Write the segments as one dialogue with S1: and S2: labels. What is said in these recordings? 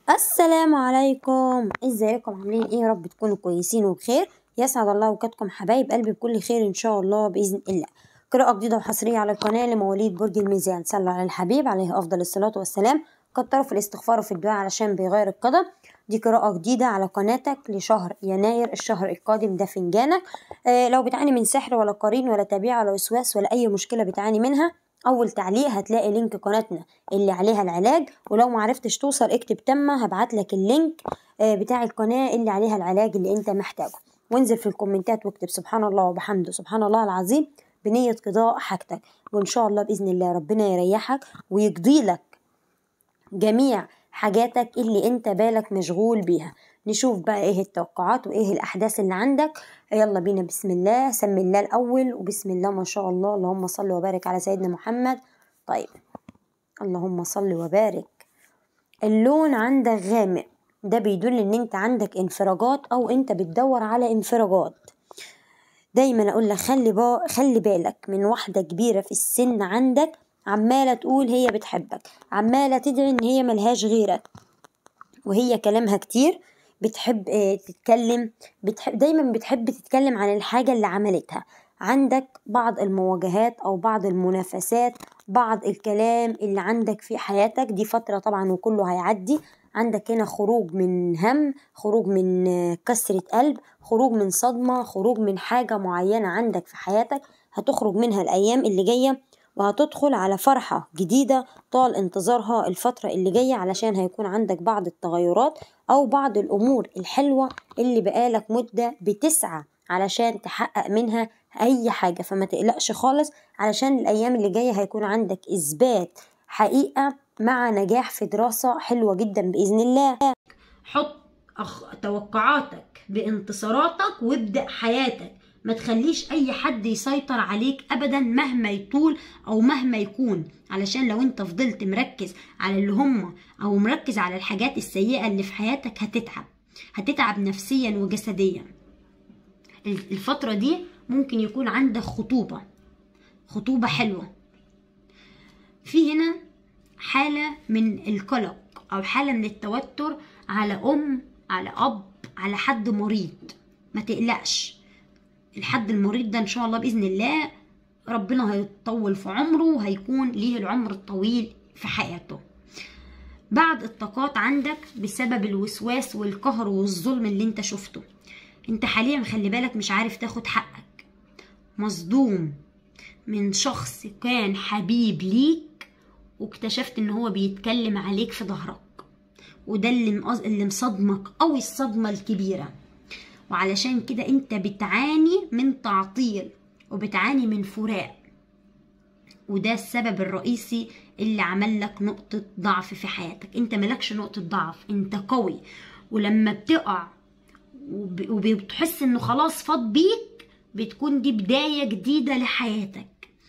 S1: السلام عليكم ازيكم عاملين ايه يا رب تكونوا كويسين وبخير يسعد الله اوقاتكم حبايب قلبي بكل خير ان شاء الله باذن الله قراءة جديدة وحصرية على القناة لمواليد برج الميزان صلوا على الحبيب عليه افضل الصلاة والسلام كتروا في الاستغفار وفي الدعاء علشان بيغير القدر دي قراءة جديدة على قناتك لشهر يناير الشهر القادم ده فنجانك آه لو بتعاني من سحر ولا قرين ولا تبيع ولا وسواس ولا أي مشكلة بتعاني منها أول تعليق هتلاقي لينك قناتنا اللي عليها العلاج ولو معرفتش توصل اكتب تمة هبعتلك اللينك آه بتاع القناة اللي عليها العلاج اللي انت محتاجه وانزل في الكومنتات واكتب سبحان الله وبحمده سبحان الله العظيم بنية قضاء حاجتك وإن شاء الله بإذن الله ربنا يريحك ويقضي لك جميع حاجاتك اللي انت بالك مشغول بيها نشوف بقى ايه التوقعات وايه الاحداث اللي عندك يلا بينا بسم الله سمي الله الاول وبسم الله ما شاء الله اللهم صل وبارك على سيدنا محمد طيب اللهم صل وبارك اللون عندك غامق ده بيدل ان انت عندك انفراجات او انت بتدور على انفراجات دايما اقول لك خلي با... خلي بالك من واحده كبيره في السن عندك عماله تقول هي بتحبك عماله تدعي ان هي ملهاش غيرك وهي كلامها كتير بتحب اه تتكلم بتحب دايما بتحب تتكلم عن الحاجة اللي عملتها عندك بعض المواجهات أو بعض المنافسات بعض الكلام اللي عندك في حياتك دي فترة طبعا وكله هيعدي عندك هنا خروج من هم خروج من كسرة قلب خروج من صدمة خروج من حاجة معينة عندك في حياتك هتخرج منها الأيام اللي جاية وهتدخل على فرحة جديدة طال انتظارها الفترة اللي جاية علشان هيكون عندك بعض التغيرات أو بعض الأمور الحلوة اللي بقالك مدة بتسعى علشان تحقق منها أي حاجة فما تقلقش خالص علشان الأيام اللي جاية هيكون عندك إثبات حقيقة مع نجاح في دراسة حلوة جدا بإذن الله
S2: حط أخ... توقعاتك بانتصاراتك وابدأ حياتك ما تخليش اي حد يسيطر عليك ابدا مهما يطول او مهما يكون علشان لو انت فضلت مركز على اللي هم او مركز على الحاجات السيئة اللي في حياتك هتتعب هتتعب نفسيا وجسديا الفترة دي ممكن يكون عندك خطوبة خطوبة حلوة في هنا حالة من القلق او حالة من التوتر على ام على اب على حد مريض ما تقلقش الحد المريض ده ان شاء الله باذن الله ربنا هيطول في عمره وهيكون ليه العمر الطويل في حياته بعد الطاقات عندك بسبب الوسواس والقهر والظلم اللي انت شفته انت حاليا خلي بالك مش عارف تاخد حقك مصدوم من شخص كان حبيب ليك واكتشفت ان هو بيتكلم عليك في ظهرك وده اللي اللي مصدمك قوي الصدمه الكبيره وعلشان كده انت بتعاني من تعطيل وبتعاني من فراق وده السبب الرئيسي اللي عمل لك نقطة ضعف في حياتك انت ملكش نقطة ضعف انت قوي ولما بتقع وبتحس انه خلاص فاض بيك بتكون دي بداية جديدة لحياتك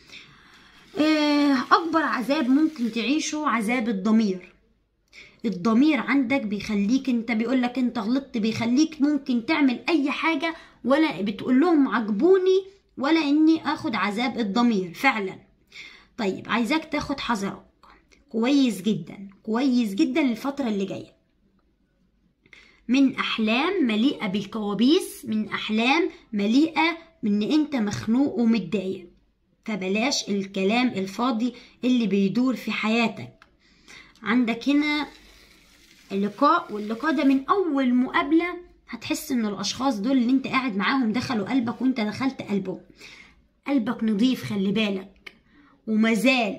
S2: اكبر عذاب ممكن تعيشه عذاب الضمير الضمير عندك بيخليك انت بيقولك انت غلطت بيخليك ممكن تعمل اي حاجة ولا بتقول لهم عجبوني ولا اني اخد عذاب الضمير فعلا طيب عايزاك تاخد حذرك كويس جدا كويس جدا الفترة اللي جاية من احلام مليئة بالكوابيس من احلام مليئة من ان انت مخنوق ومتضايق فبلاش الكلام الفاضي اللي بيدور في حياتك عندك هنا اللقاء واللقاء ده من اول مقابله هتحس ان الاشخاص دول اللي انت قاعد معاهم دخلوا قلبك وانت دخلت قلبه قلبك نضيف خلي بالك ومازال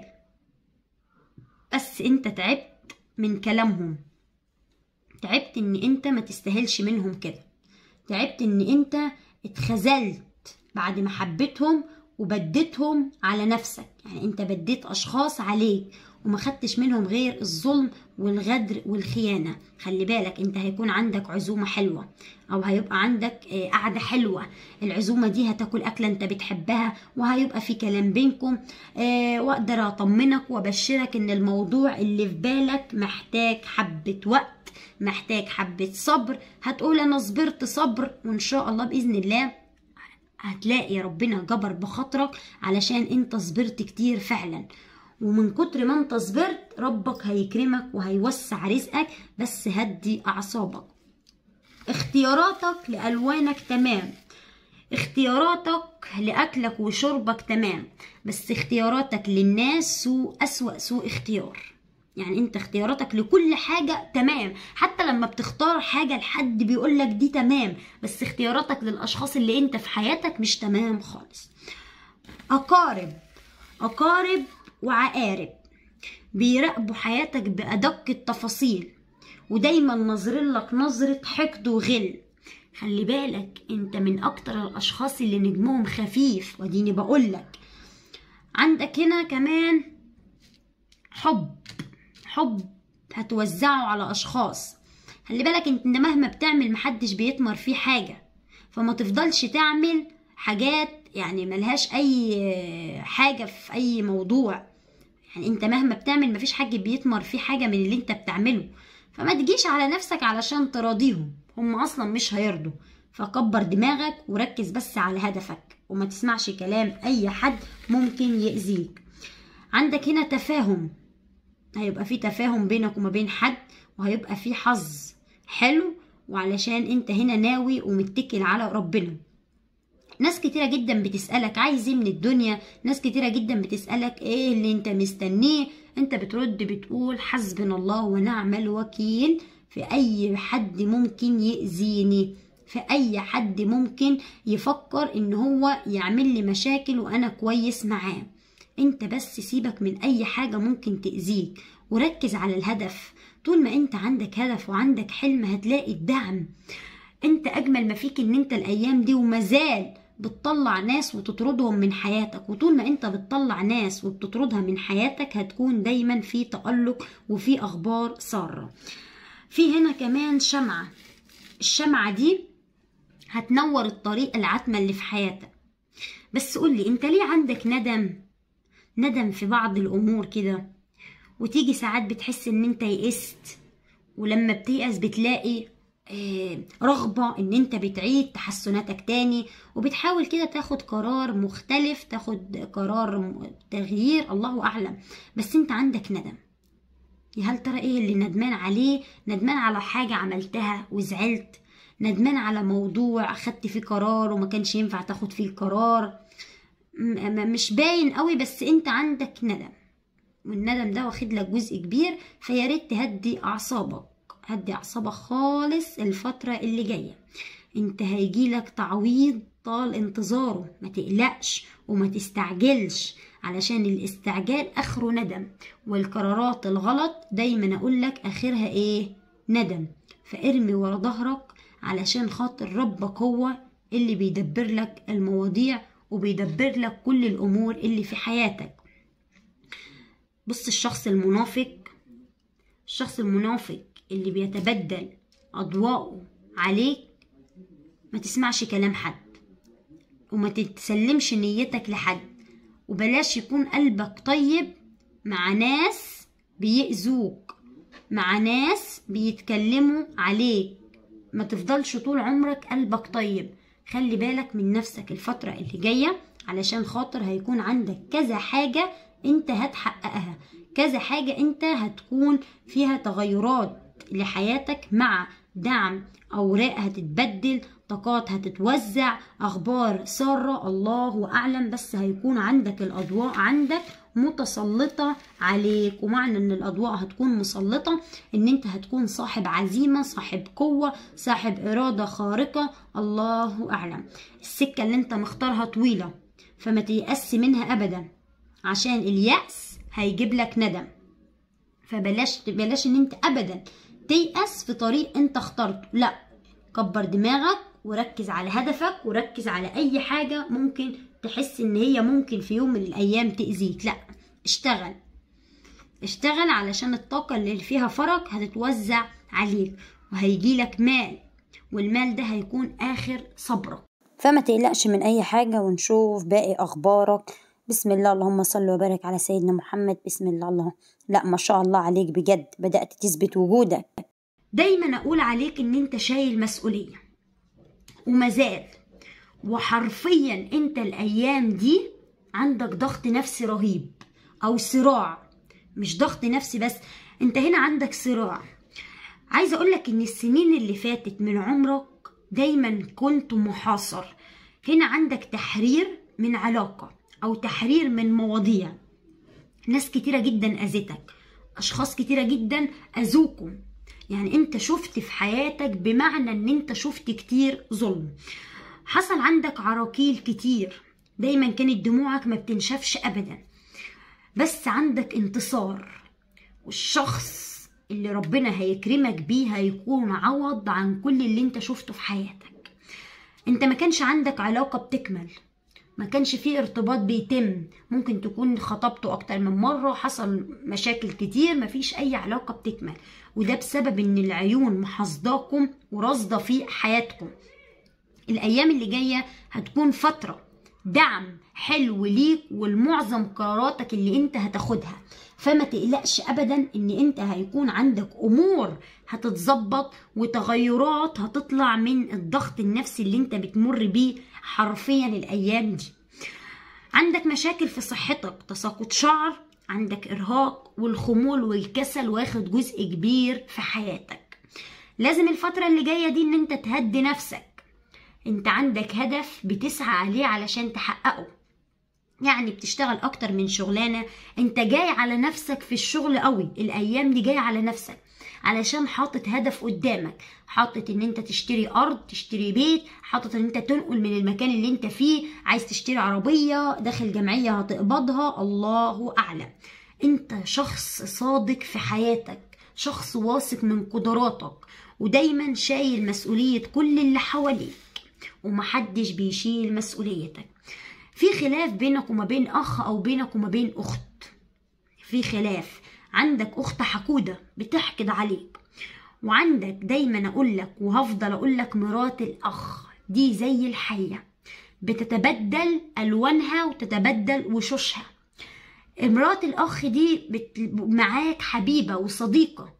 S2: بس انت تعبت من كلامهم تعبت ان انت ما تستاهلش منهم كده تعبت ان انت اتخذلت بعد ما حبيتهم وبديتهم على نفسك يعني انت بديت اشخاص عليك وما خدتش منهم غير الظلم والغدر والخيانة خلي بالك انت هيكون عندك عزومة حلوة او هيبقى عندك قعدة حلوة العزومة دي هتاكل اكلة انت بتحبها وهيبقى في كلام بينكم واقدر اطمنك وابشرك ان الموضوع اللي في بالك محتاج حبة وقت محتاج حبة صبر هتقول انا صبرت صبر وان شاء الله باذن الله هتلاقي ربنا جبر بخاطرك علشان انت صبرت كتير فعلا ومن كتر ما انت صبرت ربك هيكرمك وهيوسع رزقك بس هدي اعصابك اختياراتك لالوانك تمام اختياراتك لأكلك وشربك تمام بس اختياراتك للناس سوء أسوأ سوء اختيار يعني انت اختياراتك لكل حاجة تمام حتى لما بتختار حاجة لحد بيقولك دي تمام بس اختياراتك للأشخاص اللي انت في حياتك مش تمام خالص أقارب أقارب وعقارب بيراقبوا حياتك بأدق التفاصيل ودايما ناظرين لك نظرة حقد وغل خلي بالك انت من اكتر الاشخاص اللي نجمهم خفيف وديني بقولك عندك هنا كمان حب حب هتوزعه على اشخاص خلي بالك انت مهما بتعمل محدش بيتمر فيه حاجة فما تفضلش تعمل حاجات يعني ملهاش اي حاجة في اي موضوع يعني انت مهما بتعمل مفيش حد بيتمر فيه حاجة من اللي انت بتعمله فما تجيش على نفسك علشان تراضيهم هم اصلا مش هيرضوا فكبر دماغك وركز بس على هدفك وما تسمعش كلام اي حد ممكن يأذيك عندك هنا تفاهم هيبقى في تفاهم بينك وما بين حد وهيبقى في حظ حلو وعلشان انت هنا ناوي ومتكل على ربنا ناس كتيرة جدا بتسألك عايز ايه من الدنيا ناس كتيرة جدا بتسألك ايه اللي انت مستنيه انت بترد بتقول حسبنا الله ونعم الوكيل في اي حد ممكن يأذيني في اي حد ممكن يفكر ان هو يعمل لي مشاكل وانا كويس معاه انت بس سيبك من اي حاجة ممكن تأذيك وركز على الهدف طول ما انت عندك هدف وعندك حلم هتلاقي الدعم انت اجمل ما فيك ان انت الايام دي ومازال بتطلع ناس وتطردهم من حياتك وطول ما انت بتطلع ناس وبتطردها من حياتك هتكون دايما في تألق وفي اخبار سارة في هنا كمان شمعة الشمعة دي هتنور الطريق العتمة اللي في حياتك بس قولي انت ليه عندك ندم ندم في بعض الامور كده وتيجي ساعات بتحس ان انت يئست ولما بتيأس بتلاقي آه، رغبة ان انت بتعيد تحسناتك تاني وبتحاول كده تاخد قرار مختلف تاخد قرار م- تغيير الله اعلم بس انت عندك ندم يا هل ترى ايه اللي ندمان عليه ندمان على حاجة عملتها وزعلت ندمان على موضوع اخدت فيه قرار وما كانش ينفع تاخد فيه القرار م- م- مش باين قوي بس انت عندك ندم والندم ده واخد لك جزء كبير فيا ريت تهدي اعصابك هدي اعصابك خالص الفترة اللي جاية انت هيجيلك تعويض طال انتظاره ما تقلقش وما تستعجلش علشان الاستعجال اخره ندم والقرارات الغلط دايما اقولك اخرها ايه ندم فارمي ورا ظهرك علشان خاطر ربك هو اللي بيدبر لك المواضيع وبيدبر لك كل الامور اللي في حياتك بص الشخص المنافق الشخص المنافق اللي بيتبدل أضواءه عليك ما تسمعش كلام حد وما تتسلمش نيتك لحد وبلاش يكون قلبك طيب مع ناس بيأذوك مع ناس بيتكلموا عليك ما تفضلش طول عمرك قلبك طيب خلي بالك من نفسك الفترة اللي جاية علشان خاطر هيكون عندك كذا حاجة انت هتحققها كذا حاجة انت هتكون فيها تغيرات لحياتك مع دعم أوراق هتتبدل طاقات هتتوزع أخبار سارة الله أعلم بس هيكون عندك الأضواء عندك متسلطة عليك ومعنى ان الأضواء هتكون مسلطة ان انت هتكون صاحب عزيمة صاحب قوة صاحب إرادة خارقة الله أعلم السكة اللي انت مختارها طويلة فما تيأس منها أبدا عشان اليأس هيجيب لك ندم فبلاش بلاش ان انت ابدا تيأس في طريق انت اخترته لا كبر دماغك وركز على هدفك وركز على اي حاجة ممكن تحس ان هي ممكن في يوم من الايام تأذيك لا اشتغل اشتغل علشان الطاقة اللي فيها فرق هتتوزع عليك وهيجيلك مال والمال ده هيكون اخر صبرك
S1: فما تقلقش من أي حاجة ونشوف باقي أخبارك بسم الله اللهم صل وبارك على سيدنا محمد بسم الله الله لا ما شاء الله عليك بجد بدأت تثبت وجودك
S2: دايما اقول عليك ان انت شايل مسؤولية ومازال وحرفيا انت الايام دي عندك ضغط نفسي رهيب او صراع مش ضغط نفسي بس انت هنا عندك صراع عايزه اقولك ان السنين اللي فاتت من عمرك دايما كنت محاصر هنا عندك تحرير من علاقه او تحرير من مواضيع ناس كتيره جدا اذتك اشخاص كتيره جدا اذوكم يعني انت شفت في حياتك بمعنى ان انت شفت كتير ظلم حصل عندك عراكيل كتير دايما كانت دموعك ما بتنشفش ابدا بس عندك انتصار والشخص اللي ربنا هيكرمك بيه هيكون عوض عن كل اللي انت شفته في حياتك انت ما كانش عندك علاقة بتكمل ما كانش فيه ارتباط بيتم ممكن تكون خطبته اكتر من مرة حصل مشاكل كتير مفيش اي علاقة بتكمل وده بسبب ان العيون محصداكم ورصدة في حياتكم الايام اللي جاية هتكون فترة دعم حلو ليك ولمعظم قراراتك اللي انت هتاخدها فما تقلقش ابدا ان انت هيكون عندك امور هتتظبط وتغيرات هتطلع من الضغط النفسي اللي انت بتمر بيه حرفيا الايام دي عندك مشاكل في صحتك تساقط شعر عندك ارهاق والخمول والكسل واخد جزء كبير في حياتك لازم الفترة اللي جاية دي ان انت تهدي نفسك انت عندك هدف بتسعى عليه علشان تحققه يعني بتشتغل اكتر من شغلانه انت جاي على نفسك في الشغل قوي الايام دي جاي على نفسك علشان حاطط هدف قدامك حاطط ان انت تشتري ارض تشتري بيت حاطط ان انت تنقل من المكان اللي انت فيه عايز تشتري عربيه داخل جمعيه هتقبضها الله اعلم انت شخص صادق في حياتك شخص واثق من قدراتك ودايما شايل مسؤوليه كل اللي حواليك ومحدش بيشيل مسؤوليتك في خلاف بينك وما بين اخ او بينك وما بين اخت في خلاف عندك اخت حقوده بتحقد عليك وعندك دايما اقول لك وهفضل اقول لك مرات الاخ دي زي الحيه بتتبدل الوانها وتتبدل وشوشها مرات الاخ دي بت... معاك حبيبه وصديقه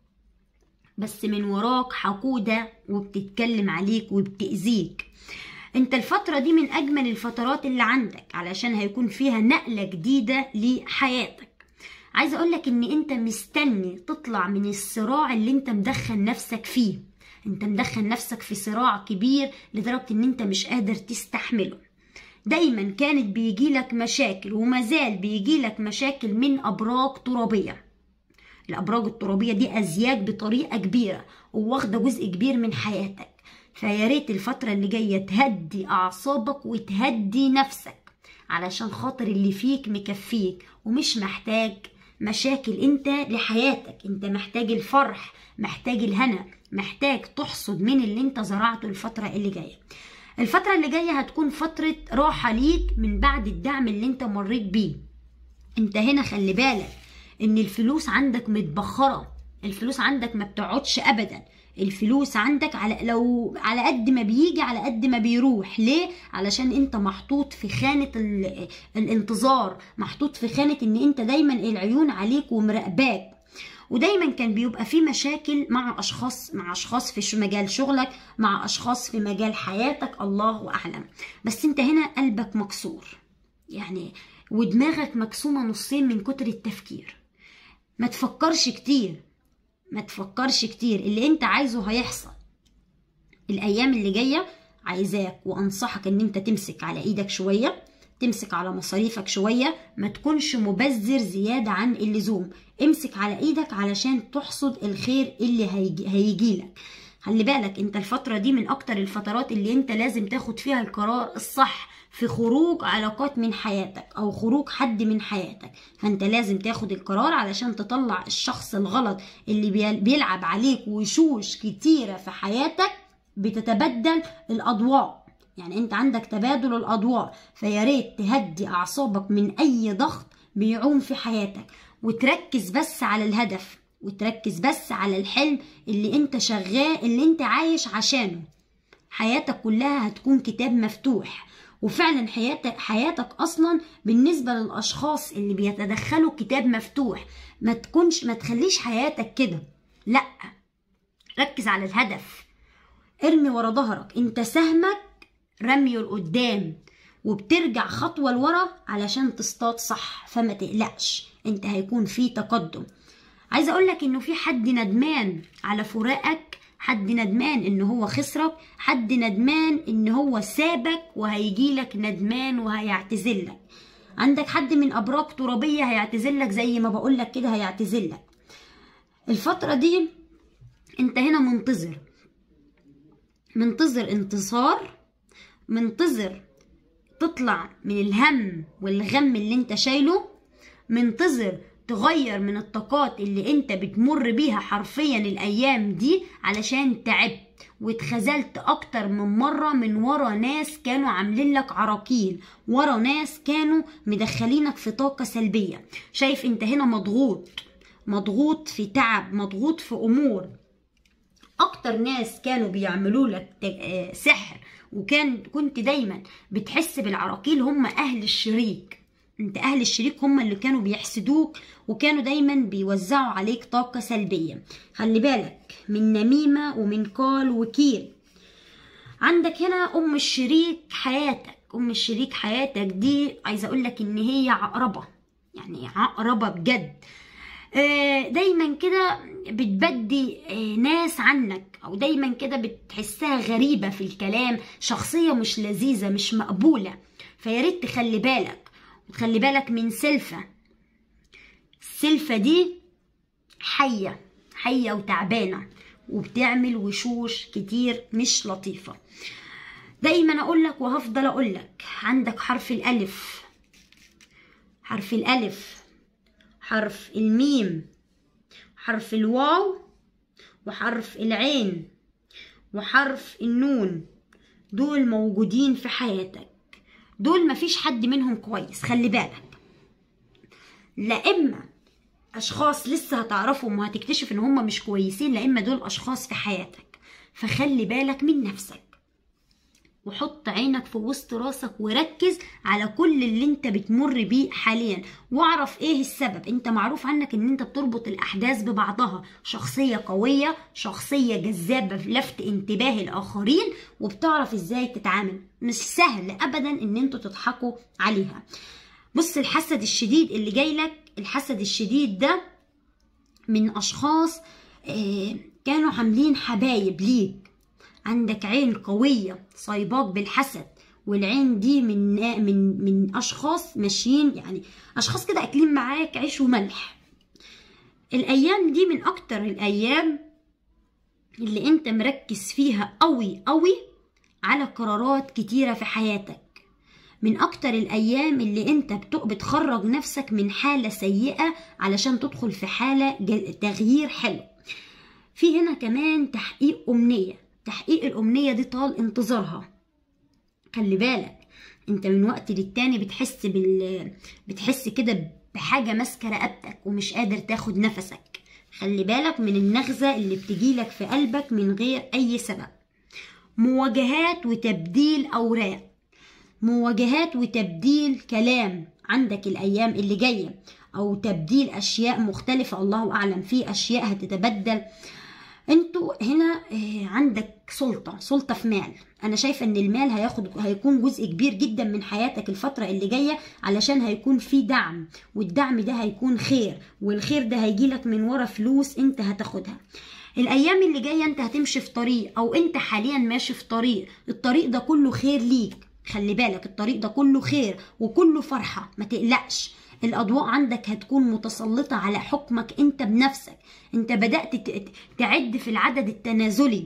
S2: بس من وراك حقوده وبتتكلم عليك وبتاذيك انت الفترة دي من اجمل الفترات اللي عندك علشان هيكون فيها نقلة جديدة لحياتك عايزة اقولك ان انت مستني تطلع من الصراع اللي انت مدخل نفسك فيه انت مدخل نفسك في صراع كبير لدرجة ان انت مش قادر تستحمله دايما كانت بيجيلك مشاكل ومازال بيجيلك مشاكل من ابراج ترابية الابراج الترابية دي ازياج بطريقة كبيرة وواخدة جزء كبير من حياتك فيا ريت الفترة اللي جاية تهدي أعصابك وتهدي نفسك علشان خاطر اللي فيك مكفيك ومش محتاج مشاكل انت لحياتك انت محتاج الفرح محتاج الهنا محتاج تحصد من اللي انت زرعته الفترة اللي جاية الفترة اللي جاية هتكون فترة راحة ليك من بعد الدعم اللي انت مريت بيه انت هنا خلي بالك ان الفلوس عندك متبخرة الفلوس عندك ما بتقعدش ابدا الفلوس عندك على لو على قد ما بيجي على قد ما بيروح ليه علشان انت محطوط في خانة الانتظار محطوط في خانة ان انت دايما العيون عليك ومراقباك ودايما كان بيبقى في مشاكل مع اشخاص مع اشخاص في مجال شغلك مع اشخاص في مجال حياتك الله اعلم بس انت هنا قلبك مكسور يعني ودماغك مقسومه نصين من كتر التفكير ما تفكرش كتير ما تفكرش كتير اللي انت عايزه هيحصل الايام اللي جايه عايزاك وانصحك ان انت تمسك على ايدك شويه تمسك على مصاريفك شويه ما تكونش مبذر زياده عن اللزوم امسك على ايدك علشان تحصد الخير اللي هيجي هيجيلك خلي بالك انت الفتره دي من اكتر الفترات اللي انت لازم تاخد فيها القرار الصح في خروج علاقات من حياتك او خروج حد من حياتك فانت لازم تاخد القرار علشان تطلع الشخص الغلط اللي بيلعب عليك وشوش كتيرة في حياتك بتتبدل الاضواء يعني انت عندك تبادل الادوار فيا ريت تهدي اعصابك من اي ضغط بيعوم في حياتك وتركز بس على الهدف وتركز بس على الحلم اللي انت شغال اللي انت عايش عشانه حياتك كلها هتكون كتاب مفتوح وفعلا حياتك حياتك اصلا بالنسبه للاشخاص اللي بيتدخلوا كتاب مفتوح ما تكونش ما تخليش حياتك كده لا ركز على الهدف ارمي ورا ظهرك انت سهمك رميه لقدام وبترجع خطوة لورا علشان تصطاد صح فما تقلقش انت هيكون في تقدم عايزة اقولك انه في حد ندمان على فراقك حد ندمان ان هو خسرك حد ندمان ان هو سابك وهيجيلك ندمان وهيعتذرلك عندك حد من ابراج ترابية هيعتذرلك زي ما بقولك كده هيعتذرلك الفترة دي انت هنا منتظر منتظر انتصار منتظر تطلع من الهم والغم اللي انت شايله منتظر تغير من الطاقات اللي انت بتمر بيها حرفيا الايام دي علشان تعبت واتخذلت اكتر من مرة من ورا ناس كانوا عاملين لك عراقيل ورا ناس كانوا مدخلينك في طاقة سلبية شايف انت هنا مضغوط مضغوط في تعب مضغوط في امور اكتر ناس كانوا بيعملوا لك سحر وكان كنت دايما بتحس بالعراقيل هم اهل الشريك انت اهل الشريك هم اللي كانوا بيحسدوك وكانوا دايما بيوزعوا عليك طاقة سلبية خلي بالك من نميمة ومن قال وكيل عندك هنا ام الشريك حياتك ام الشريك حياتك دي عايزة اقولك ان هي عقربة يعني عقربة بجد دايما كده بتبدي ناس عنك او دايما كده بتحسها غريبة في الكلام شخصية مش لذيذة مش مقبولة فياريت تخلي بالك وتخلي بالك من سلفة السلفة دي حية حية وتعبانة وبتعمل وشوش كتير مش لطيفة دايما اقولك وهفضل اقولك عندك حرف الالف حرف الالف حرف الميم حرف الواو وحرف العين وحرف النون دول موجودين في حياتك دول مفيش حد منهم كويس خلي بالك لا اما اشخاص لسه هتعرفهم وهتكتشف ان هم مش كويسين لا اما دول اشخاص في حياتك فخلي بالك من نفسك وحط عينك في وسط راسك وركز على كل اللي انت بتمر بيه حاليا واعرف ايه السبب انت معروف عنك ان انت بتربط الاحداث ببعضها شخصية قوية شخصية جذابة لفت انتباه الاخرين وبتعرف ازاي تتعامل مش سهل ابدا ان انتوا تضحكوا عليها بص الحسد الشديد اللي جاي لك الحسد الشديد ده من اشخاص اه كانوا عاملين حبايب ليك عندك عين قوية صايباك بالحسد والعين دي من من من اشخاص ماشيين يعني اشخاص كده اكلين معاك عيش وملح الايام دي من اكتر الايام اللي انت مركز فيها قوي قوي على قرارات كتيرة في حياتك من اكتر الايام اللي انت بتخرج نفسك من حالة سيئة علشان تدخل في حالة تغيير حلو في هنا كمان تحقيق امنيه تحقيق الأمنية دي طال انتظارها خلي بالك انت من وقت للتاني بتحس بال بتحس كده بحاجة ماسكة رقبتك ومش قادر تاخد نفسك خلي بالك من النغزة اللي بتجيلك في قلبك من غير أي سبب مواجهات وتبديل أوراق مواجهات وتبديل كلام عندك الأيام اللي جاية أو تبديل أشياء مختلفة الله أعلم في أشياء هتتبدل انتوا هنا عندك سلطة سلطة في مال انا شايفة ان المال هياخد هيكون جزء كبير جدا من حياتك الفترة اللي جاية علشان هيكون في دعم والدعم ده هيكون خير والخير ده هيجيلك من ورا فلوس انت هتاخدها الايام اللي جاية انت هتمشي في طريق او انت حاليا ماشي في طريق الطريق ده كله خير ليك خلي بالك الطريق ده كله خير وكله فرحة ما تقلقش الأضواء عندك هتكون متسلطة على حكمك أنت بنفسك أنت بدأت تعد في العدد التنازلي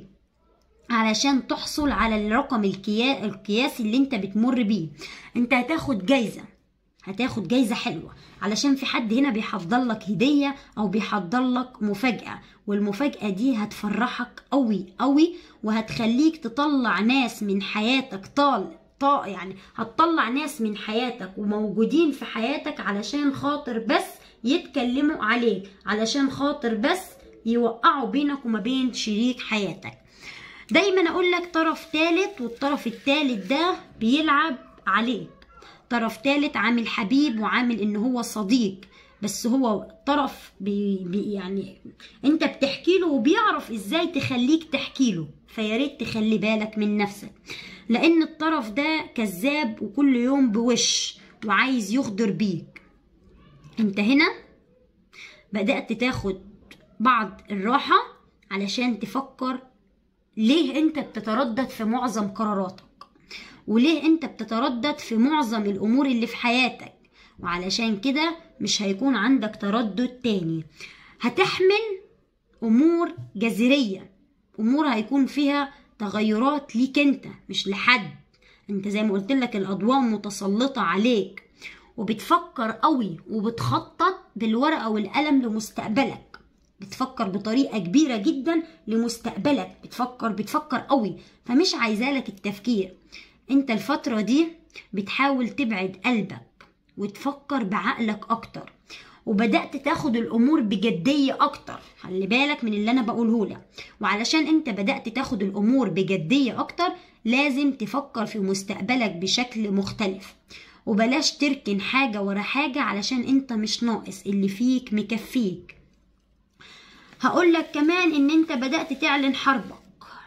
S2: علشان تحصل على الرقم القياسي اللي انت بتمر بيه انت هتاخد جايزة هتاخد جايزة حلوة علشان في حد هنا بيحضر لك هدية او بيحضر لك مفاجأة والمفاجأة دي هتفرحك قوي قوي وهتخليك تطلع ناس من حياتك طال طا يعني هتطلع ناس من حياتك وموجودين في حياتك علشان خاطر بس يتكلموا عليك علشان خاطر بس يوقعوا بينك وما بين شريك حياتك دايما اقول لك طرف ثالث والطرف الثالث ده بيلعب عليك طرف ثالث عامل حبيب وعامل ان هو صديق بس هو طرف بي بي يعني انت بتحكي له وبيعرف ازاي تخليك تحكي له فياريت تخلي بالك من نفسك لان الطرف ده كذاب وكل يوم بوش وعايز يغدر بيك انت هنا بدأت تاخد بعض الراحة علشان تفكر ليه انت بتتردد في معظم قراراتك وليه انت بتتردد في معظم الامور اللي في حياتك وعلشان كده مش هيكون عندك تردد تاني هتحمل امور جذرية امور هيكون فيها تغيرات ليك انت مش لحد انت زي ما قلت لك الاضواء متسلطة عليك وبتفكر قوي وبتخطط بالورقة والقلم لمستقبلك بتفكر بطريقة كبيرة جدا لمستقبلك بتفكر بتفكر قوي فمش عايزالك التفكير انت الفترة دي بتحاول تبعد قلبك وتفكر بعقلك اكتر وبدأت تاخد الأمور بجدية أكتر خلي بالك من اللي أنا بقوله لك وعلشان أنت بدأت تاخد الأمور بجدية أكتر لازم تفكر في مستقبلك بشكل مختلف وبلاش تركن حاجة ورا حاجة علشان أنت مش ناقص اللي فيك مكفيك هقول لك كمان ان انت بدأت تعلن حربك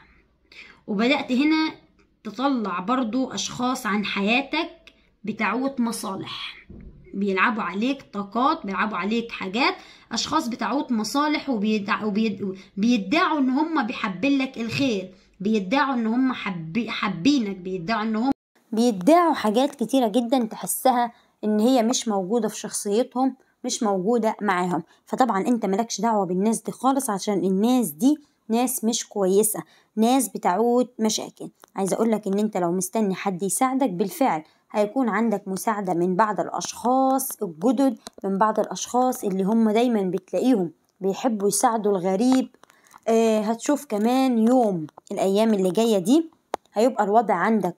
S2: وبدأت هنا تطلع برضو اشخاص عن حياتك بتعود مصالح بيلعبوا عليك طاقات بيلعبوا عليك حاجات اشخاص بتعود مصالح وبيدعوا وبيد... بيدعوا ان هم بيحبين لك الخير بيدعوا ان هم حبي... حابينك بيدعوا ان هم
S1: بيدعوا حاجات كتيرة جدا تحسها ان هي مش موجودة في شخصيتهم مش موجودة معاهم فطبعا انت ملكش دعوة بالناس دي خالص عشان الناس دي ناس مش كويسة ناس بتعود مشاكل عايزة اقولك ان انت لو مستني حد يساعدك بالفعل هيكون عندك مساعدة من بعض الأشخاص الجدد من بعض الأشخاص اللي هم دايما بتلاقيهم بيحبوا يساعدوا الغريب آه هتشوف كمان يوم الأيام اللي جاية دي هيبقى الوضع عندك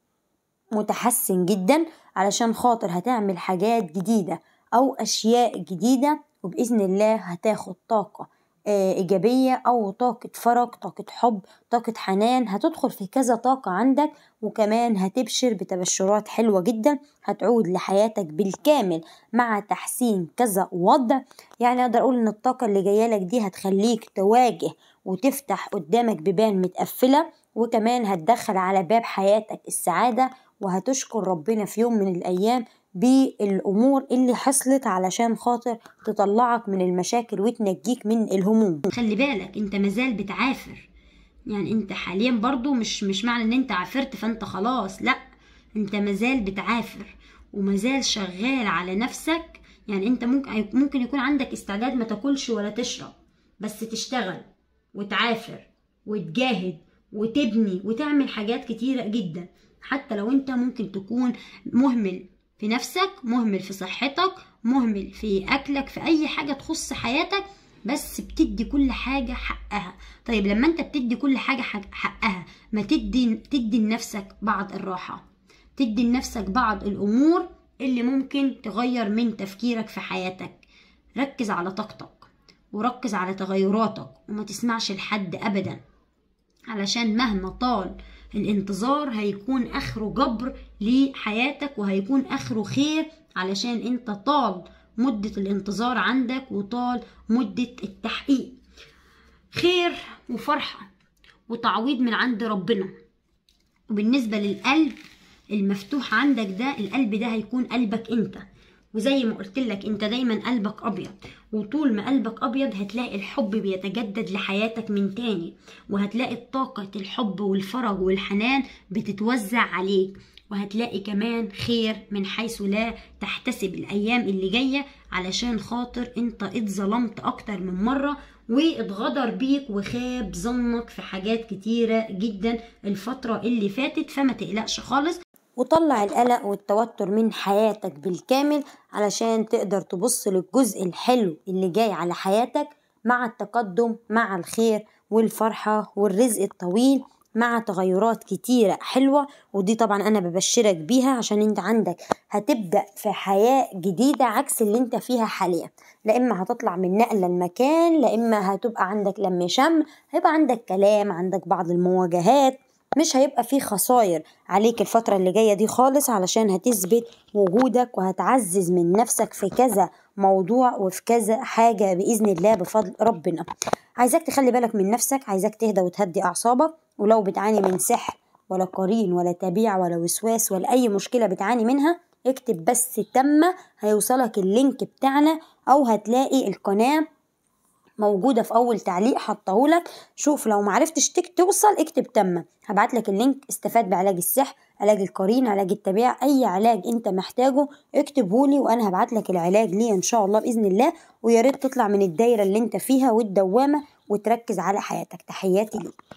S1: متحسن جدا علشان خاطر هتعمل حاجات جديدة أو أشياء جديدة وبإذن الله هتاخد طاقة إيجابية أو طاقة فرج طاقة حب طاقة حنان هتدخل في كذا طاقة عندك وكمان هتبشر بتبشرات حلوة جدا هتعود لحياتك بالكامل مع تحسين كذا وضع يعني أقدر أقول إن الطاقة اللي جايالك دي هتخليك تواجه وتفتح قدامك بيبان متقفلة وكمان هتدخل على باب حياتك السعادة وهتشكر ربنا في يوم من الأيام بالأمور اللي حصلت علشان خاطر تطلعك من المشاكل وتنجيك من الهموم
S2: خلي بالك انت مازال بتعافر يعني انت حاليا برضو مش مش معنى ان انت عافرت فانت خلاص لا انت مازال بتعافر ومازال شغال على نفسك يعني انت ممكن ممكن يكون عندك استعداد ما تاكلش ولا تشرب بس تشتغل وتعافر وتجاهد وتبني وتعمل حاجات كتيرة جدا حتى لو انت ممكن تكون مهمل في نفسك مهمل في صحتك مهمل في اكلك في اي حاجه تخص حياتك بس بتدي كل حاجه حقها طيب لما انت بتدي كل حاجه حقها ما تدي تدي لنفسك بعض الراحه تدي لنفسك بعض الامور اللي ممكن تغير من تفكيرك في حياتك ركز على طاقتك وركز على تغيراتك وما تسمعش لحد ابدا علشان مهما طال الانتظار هيكون اخره جبر لحياتك وهيكون اخره خير علشان انت طال مدة الانتظار عندك وطال مدة التحقيق خير وفرحة وتعويض من عند ربنا وبالنسبة للقلب المفتوح عندك ده القلب ده هيكون قلبك انت وزي ما قلت لك انت دايما قلبك ابيض وطول ما قلبك ابيض هتلاقي الحب بيتجدد لحياتك من تاني وهتلاقي طاقة الحب والفرج والحنان بتتوزع عليك وهتلاقي كمان خير من حيث لا تحتسب الايام اللي جاية علشان خاطر انت اتظلمت اكتر من مرة واتغدر بيك وخاب ظنك في حاجات كتيرة جدا الفترة اللي فاتت فما تقلقش خالص
S1: وطلع القلق والتوتر من حياتك بالكامل علشان تقدر تبص للجزء الحلو اللي جاي على حياتك مع التقدم مع الخير والفرحة والرزق الطويل مع تغيرات كتيرة حلوة ودي طبعا أنا ببشرك بيها عشان انت عندك هتبدأ في حياة جديدة عكس اللي انت فيها حاليا لا إما هتطلع من نقلة لمكان لا إما هتبقى عندك لم شم هيبقى عندك كلام عندك بعض المواجهات مش هيبقى في خساير عليك الفترة اللي جاية دي خالص علشان هتثبت وجودك وهتعزز من نفسك في كذا موضوع وفي كذا حاجة بإذن الله بفضل ربنا عايزاك تخلي بالك من نفسك عايزاك تهدى وتهدي أعصابك ولو بتعاني من سحر ولا قرين ولا تبيع ولا وسواس ولا أي مشكلة بتعاني منها اكتب بس تامة هيوصلك اللينك بتاعنا أو هتلاقي القناة موجودة في أول تعليق حطهولك شوف لو معرفتش تك توصل اكتب تامة هبعتلك اللينك استفاد بعلاج السحر علاج القرين علاج التبيع أي علاج أنت محتاجه اكتبهولي وأنا هبعتلك العلاج ليه إن شاء الله بإذن الله وياريت تطلع من الدايرة اللي أنت فيها والدوامة وتركز على حياتك تحياتي ليك